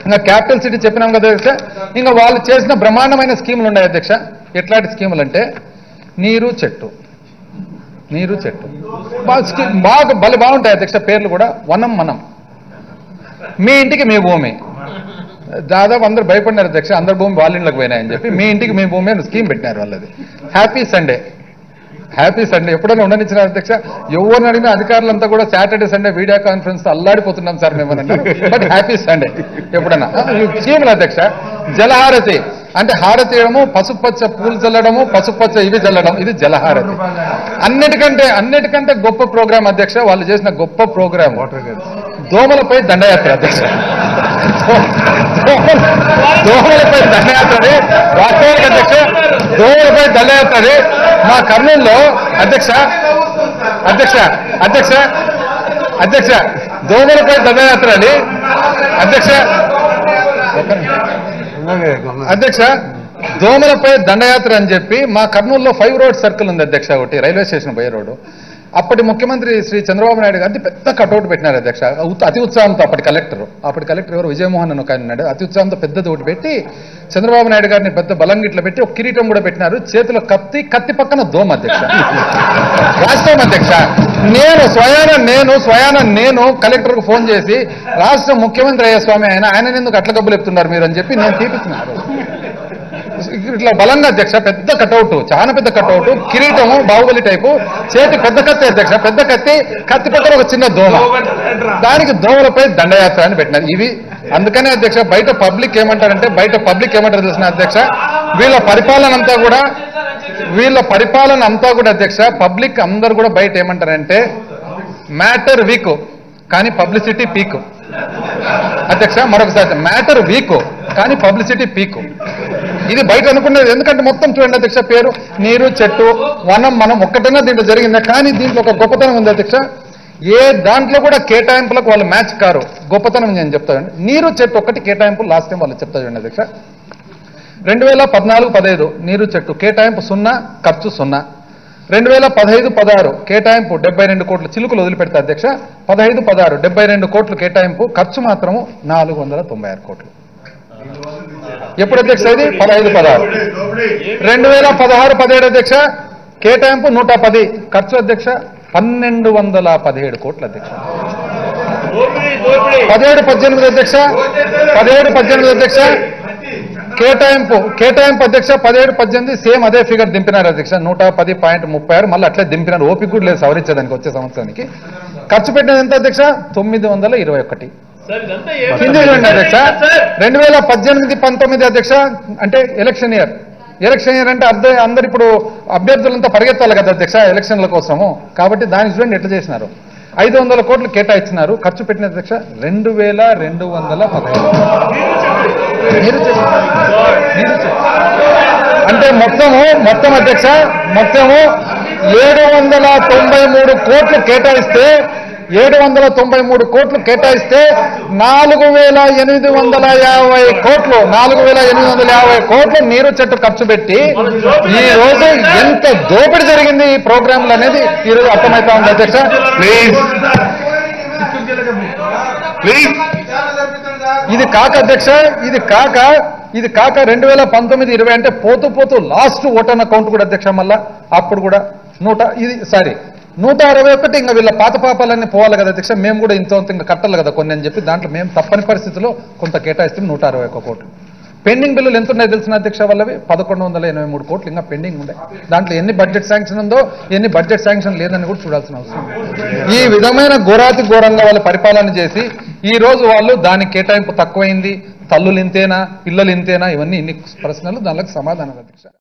ఇంకా capital city చెప్పినాం కదా అధ్యక్ష ఇంకా వాళ్ళు చేసిన బ్రహ్మాండమైన స్కీములు ఉన్నాయి అధ్యక్ష ఎట్లాంటి స్కీములు అంటే నీరు చెట్టు నీరు చెట్టు బాగా స్కీ- బాగా భలే బాగుంటాయి అధ్యక్ష పేర్లు కూడా వనం మనం మీ ఇంటికి మీ భూమి దాదాపు అందరూ భయపడినారు అధ్యక్ష అందరి భూమి వాళ్ళ ఇంట్లోకి పోయినాయని చెప్పి మీ ఇంటికి మీ భూమి అని స్కీమ్ పెట్టినారు వాళ్ళది హ్యాపీ సండే హ్యాపీ సండే ఎప్పుడైనా ఉండనిచ్చిన అధ్యక్ష ఎవరిని అడిగినా అధికారులంతా కూడా సాటర్డే సండే వీడియో కాన్ఫరెన్స్ అల్లాడిపోతున్నాం సార్ మేము అని అన్నారు బట్ హ్యాపీ సండే ఎప్పుడన్నా స్కీములు అధ్యక్ష జలహారతి అంటే హారతి ఇవ్వడము పసుపచ్చ పూలు చల్లడము పసుపచ్చ ఇవి చల్లడం ఇది జలహారతి అన్నిటికంటే అన్నిటికంటే గొప్ప ప్రోగ్రామ్ అధ్యక్ష వాళ్ళు చేసిన గొప్ప ప్రోగ్రామ్ దోమలపై దండయాత్ర అధ్యక్ష దోమల- దోమలపై దండయాత్రని వాస్తవానికి అధ్యక్ష దోమలపై దండయాత్రని మా కర్నూలులో అధ్యక్ష అధ్యక్ష అధ్యక్ష అధ్యక్ష దోమలపై దండయాత్ర అని అధ్యక్ష అధ్యక్ష దోమలపై దండయాత్ర అని చెప్పి మా కర్నూలులో ఫైవ్ రోడ్ సర్కిల్ ఉంది అధ్యక్ష ఒకటి రైల్వే స్టేషన్ పోయే రోడ్డు అప్పటి ముఖ్యమంత్రి శ్రీ చంద్రబాబు నాయుడు గారిని పెద్ద కటౌట్ పెట్టినారు అధ్యక్ష ఉత్- అతి ఉత్సాహంతో అప్పటి కలెక్టర్ అప్పటి కలెక్టర్ ఎవరు విజయమోహన్ అని ఒక ఆయన ఉన్నాడు అతి ఉత్సాహంతో పెద్దది ఒకటి పెట్టి చంద్రబాబు నాయుడు గారిని పెద్ద బలంగా ఇట్లా పెట్టి ఒక కిరీటం కూడా పెట్టినారు చేతిలో కత్తి కత్తి పక్కన దోమ అధ్యక్ష రాష్ట్రం అధ్యక్ష నేను స్వయాన నేను స్వయాన నేను కలెక్టర్కు ఫోన్ చేసి రాష్ట్ర ముఖ్యమంత్రి అయ్యే స్వామి ఆయన ఆయన ఎందుకు అట్ల గబ్బులు చెప్తున్నారు మీరు అని చెప్పి నేను తీపిస్తున్నాను ఇట్లా బలంగా అధ్యక్ష పెద్ద కటౌట్ చాలా పెద్ద కటౌట్ కిరీటము బాహుబలి టైపు చేతి పెద్ద కత్తి అధ్యక్ష పెద్ద కత్తి కత్తి పక్కన ఒక చిన్న దోమ దానికి దోమలపై దండయాత్ర అని పెట్టినారు ఇవి అందుకనే అధ్యక్ష బయట పబ్లిక్ ఏమంటారంటే బయట పబ్లిక్ ఏమంటారు తెలిసిన అధ్యక్ష వీళ్ళ పరిపాలన అంతా కూడా వీళ్ళ పరిపాలన అంతా కూడా అధ్యక్ష పబ్లిక్ అందరు కూడా బయట ఏమంటారంటే మ్యాటర్ వీక్ కానీ పబ్లిసిటీ పీక్ అధ్యక్ష మరొకసారి మ్యాటర్ వీక్ కానీ పబ్లిసిటీ పీక్ ఇది బయట అనుకునేది ఎందుకంటే మొత్తం చూడండి అధ్యక్ష పేరు నీరు చెట్టు వనం మనం ఒక్కటైనా దీంట్లో జరిగిందా కానీ దీంట్లో ఒక గొప్పతనం ఉంది అధ్యక్ష ఏ దాంట్లో కూడా కేటాయింపులకు వాళ్ళు మ్యాచ్ కారు గొప్పతనం నేను చెప్తానండి నీరు చెట్టు ఒక్కటి కేటాయింపు లాస్ట్ టైం వాళ్ళు చెప్తా చూడండి అధ్యక్ష రెండు వేల పద్నాలుగు పదహైదు నీరు చెట్టు కేటాయింపు సున్నా ఖర్చు సున్నా రెండు వేల పదహైదు పదహారు కేటాయింపు డెబ్బై రెండు కోట్లు చిలుకలు వదిలిపెడతా అధ్యక్ష పదహైదు పదహారు డెబ్బై రెండు కోట్లు కేటాయింపు ఖర్చు మాత్రము నాలుగు వందల తొంభై ఆరు కోట్లు ఎప్పుడు అధ్యక్ష ఇది పదహైదు పదహారు రెండు వేల పదహారు పదిహేడు అధ్యక్ష కేటాయింపు నూట పది ఖర్చు అధ్యక్ష పన్నెండు వందల పదిహేడు కోట్ల అధ్యక్ష పదిహేడు పద్దెనిమిది అధ్యక్ష పదిహేడు పద్దెనిమిది అధ్యక్ష కేటాయింపు కేటాయింపు అధ్యక్ష పదిహేడు పద్దెనిమిది సేమ్ అదే ఫిగర్ దింపినారు అధ్యక్ష నూట పది పాయింట్ ముప్పై ఆరు మళ్ళీ అట్లే దింపినారు ఓపిక కూడా లేదు సవరించేదానికి వచ్చే సంవత్సరానికి ఖర్చు పెట్టినది ఎంత అధ్యక్ష తొమ్మిది వందల ఇరవై ఒకటి కింద చూడండి అధ్యక్ష రెండు వేల పద్దెనిమిది పంతొమ్మిది అధ్యక్ష అంటే ఎలక్షన్ ఇయర్ ఎలక్షన్ ఇయర్ అంటే అర్థం అందరు ఇప్పుడు అభ్యర్థులంతా పరిగెత్తాలి కదా అధ్యక్ష ఎలక్షన్ల కోసము కాబట్టి దానికి చూడండి ఎట్లా చేసినారు ఐదు వందల కోట్లు కేటాయించినారు ఖర్చు పెట్టిన అధ్యక్ష రెండు వేల రెండు వందల పదహైదు నీరు చెట్టు. నీరు చెట్టు. అంటే మొత్తము మొత్తం అధ్యక్ష మొత్తము ఏడు వందల తొంభై మూడు కోట్లు కేటాయిస్తే ఏడు వందల తొంభై మూడు కోట్లు కేటాయిస్తే నాలుగు వేల ఎనిమిది వందల యాభై కోట్లు నాలుగు వేల ఎనిమిది వందల యాభై కోట్లు నీరు చెట్టు ఖర్చు పెట్టి ఈ రోజు ఎంత దోపిడీ జరిగింది ఈ ప్రోగ్రాంలు అనేది ఈ రోజు అర్థమవుతా ఉంది అధ్యక్ష ప్లీజ్ ప్లీజ్ ఇది కాక అధ్యక్ష ఇది కాక ఇది కాక రెండు వేల పంతొమ్మిది ఇరవై అంటే పోతూ పోతూ లాస్ట్ ఓటర్న్ అకౌంట్ కూడా అధ్యక్ష మళ్ళా అప్పుడు కూడా నూట ఇది సారీ నూట అరవై ఒకటి ఇంకా వీళ్ళ పాత పాపాలన్నీ పోవాలి కదా అధ్యక్ష మేము కూడా ఇంత ఇంత ఇంకా కట్టాలి కదా కొన్ని అని చెప్పి దాంట్లో మేము తప్పని పరిస్థితిలో కొంత కేటాయిస్తే నూట అరవై ఒక్క కోట్లు పెండింగ్ బిల్లులు ఎంత ఉన్నాయి తెలిసిన అధ్యక్ష వాళ్ళవి పదకొండు వందల ఎనభై మూడు కోట్లు ఇంకా పెండింగ్ ఉన్నాయి దాంట్లో ఎన్ని బడ్జెట్ శాంక్షన్ ఉందో ఎన్ని బడ్జెట్ శాంక్షన్ లేదని కూడా చూడాల్సిన అవసరం ఉంది. ఈ విధమైన ఘోరాతి ఘోరంగా వాళ్ళు పరిపాలన చేసి ఈ రోజు వాళ్ళు దానికి కేటాయింపు తక్కువైంది తల్లులు ఇంతేనా పిల్లలు ఇంతేనా ఇవన్నీ ఇన్ని ప్రశ్నలు దానికి సమాధానం అధ్యక్ష